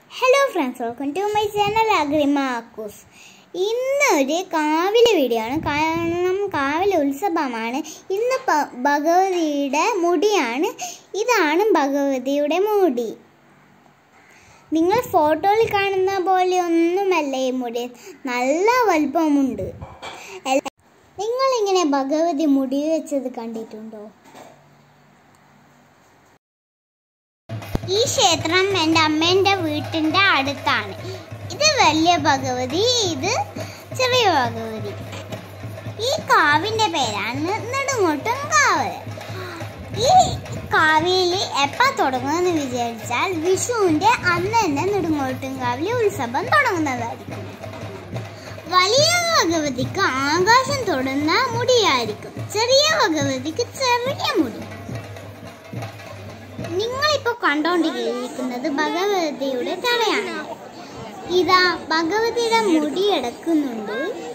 hello friends welcome to my channel Agrima Akkus ഇന്നൊരു കാവിലെ video ആണ് കാരണം കാവിലെ ഉത്സവമാണ് ഇന്ന് പ- ഭഗവതിയുടെ മുടിയാണ് ഇതാണ് ഭഗവതിയുടെ മുടി നിങ്ങൾ ഫോട്ടോയിൽ കാണുന്ന പോലെ ഒന്നുമല്ല ഈ മുടി നല്ല വലുപ്പമുണ്ട് എല്ല- നിങ്ങളിങ്ങനെ ഭഗവതി മുടി വെച്ചത് കണ്ടിട്ടുണ്ടോ ഈ ക്ഷേത്രം എൻ്റെ അമ്മേൻ്റെ വീട്ടിൻ്റെ അടുത്താണ് ഇത് വലിയ ഭഗവതി ഇത് ചെറിയ ഭഗവതി ഈ കാവിൻ്റെ പേരാണ് നെടുങ്ങോട്ടും കാവ് ഈ കാവിൽ എപ്പോൾ തുടങ്ങുമെന്ന് വിചാരിച്ചാൽ വിഷുവിൻ്റെ അന്ന് തന്നെ നെടുങ്ങോട്ടും കാവിലെ ഉത്സവം തുടങ്ങുന്നതായിരിക്കും വലിയ ഭഗവതിക്ക് ആകാശം തൊടുന്ന മുടിയായിരിക്കും ചെറിയ ഭഗവതിക്ക് ചെറിയ മുടി നിങ്ങളിപ്പോ കണ്ടോണ്ടിരിക്കുന്നത് ഭഗവതിയുടെ തലയാണ് ഇതാ ഭഗവതിയുടെ മുടി എടുക്കുന്നുണ്ട്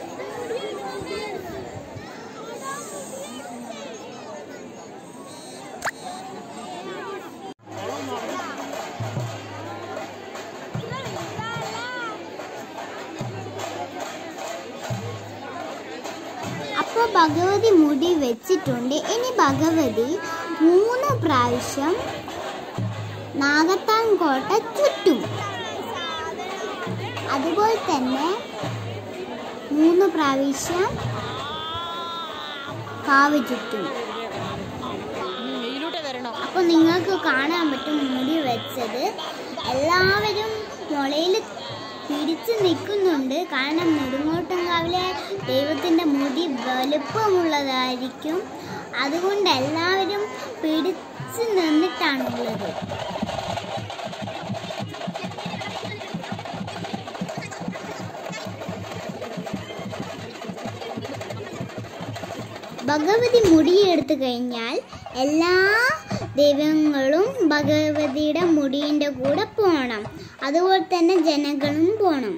അപ്പോൾ ഭഗവതി മുടി വെച്ചിട്ടുണ്ട് ഇനി ഭഗവതി മൂന്ന് പ്രാവശ്യം നാഗത്താൻ കോട്ട ചുറ്റും അതുപോലെ തന്നെ മൂന്ന് പ്രാവശ്യം കാവ് ചുറ്റും വെയിലൂടെ വരണം അപ്പൊ നിങ്ങൾക്ക് കാണാൻ പറ്റും മുടി വെച്ചത് എല്ലാവരും മുളയിൽ പിടിച്ചു നിൽക്കുന്നുണ്ട് കാരണം നെടുങ്ങോട്ടുംകാവിലെ ദൈവത്തിന്റെ മുടി വലുപ്പമുള്ളതായിരിക്കും അതുകൊണ്ട് എല്ലാവരും പിടിച്ചു നിന്നിട്ടാണുള്ളത് ഭഗവതി മുടിയെടുത്തു കഴിഞ്ഞാൽ എല്ലാ ദൈവങ്ങളും ഭഗവതിയുടെ മുടിയുടെ കൂടെ പോകണം അതുപോലെ തന്നെ ജനങ്ങളും പോകണം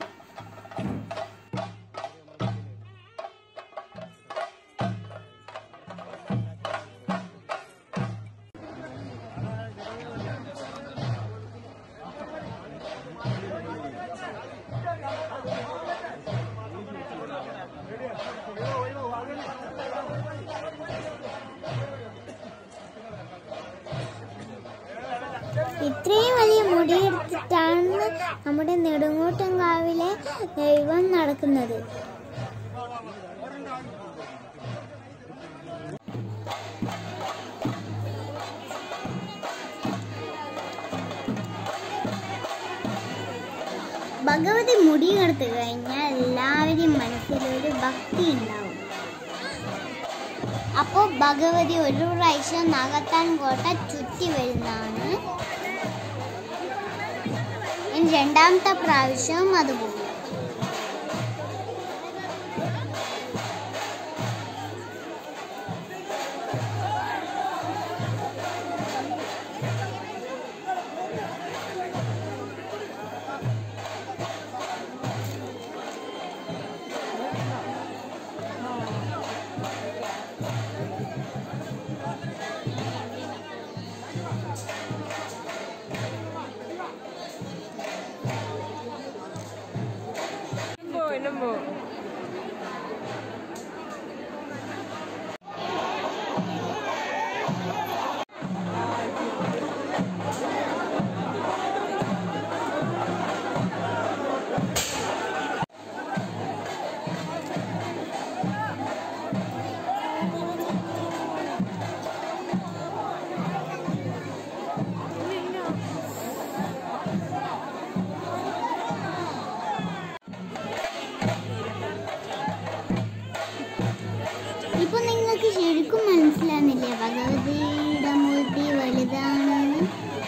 ഇത്രയും വലിയ മുടിയെടുത്തിട്ടാണ് നമ്മുടെ നെടുങ്ങോട്ടൻകാവിലെ ദൈവം നടക്കുന്നത് ഭഗവതി മുടിയെടുത്ത് കഴിഞ്ഞാൽ എല്ലാവരെയും മനസ്സിലൊരു ഭക്തി ഉണ്ടാവും അപ്പോൾ ഭഗവതി ഒരു പ്രാവശ്യം നാഗത്താൻ കോട്ട ചുറ്റി വരുന്നതാണ് ഇനി രണ്ടാമത്തെ പ്രാവശ്യം അത് പോകും എന്നുമ്പോ എന്നുമ്പോ ഇപ്പൊ നിങ്ങൾക്ക് ശരിക്കും മനസ്സിലാകുന്നില്ലേ ഭഗവതിയുടെ മുടി വലുതാണെന്ന്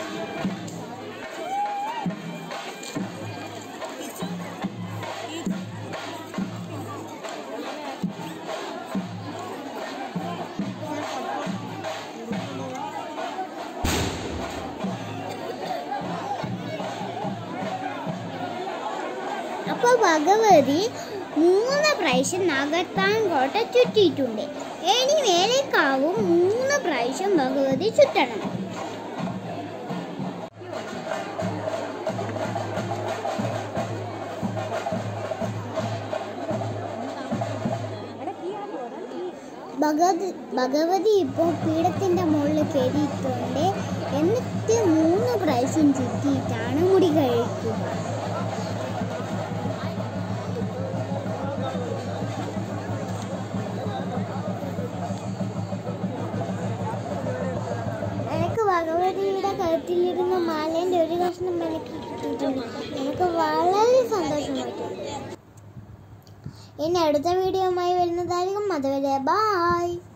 അപ്പൊ ഭഗവതി മൂന്ന് പ്രാവശ്യം നഗത്താൻ കോട്ട ചുറ്റിയിട്ടുണ്ട് ഇനി മേലേക്കാവും മൂന്ന് പ്രാവശ്യം ഭഗവതി ചുറ്റണം ഭഗവതി ഭഗവതി ഇപ്പോൾ പീഠത്തിൻ്റെ മുകളിൽ കയറിയിട്ടുണ്ട് എന്നിട്ട് മൂന്ന് പ്രാവശ്യം ചുറ്റിയിട്ടാണ് മുടി കഴിക്കുക എനിക്ക് ഭഗവതിയുടെ കഴുത്തിലിരുന്ന മാലേൻ്റെ ഒരു കഷ്ണം എനിക്ക് കിട്ടിയിട്ടുണ്ട് എനിക്ക് വളരെ സന്തോഷമായിട്ടുണ്ട് ഇനി അടുത്ത വീഡിയോയുമായി വരുന്നതായിരിക്കും അതുവരെ ബായ്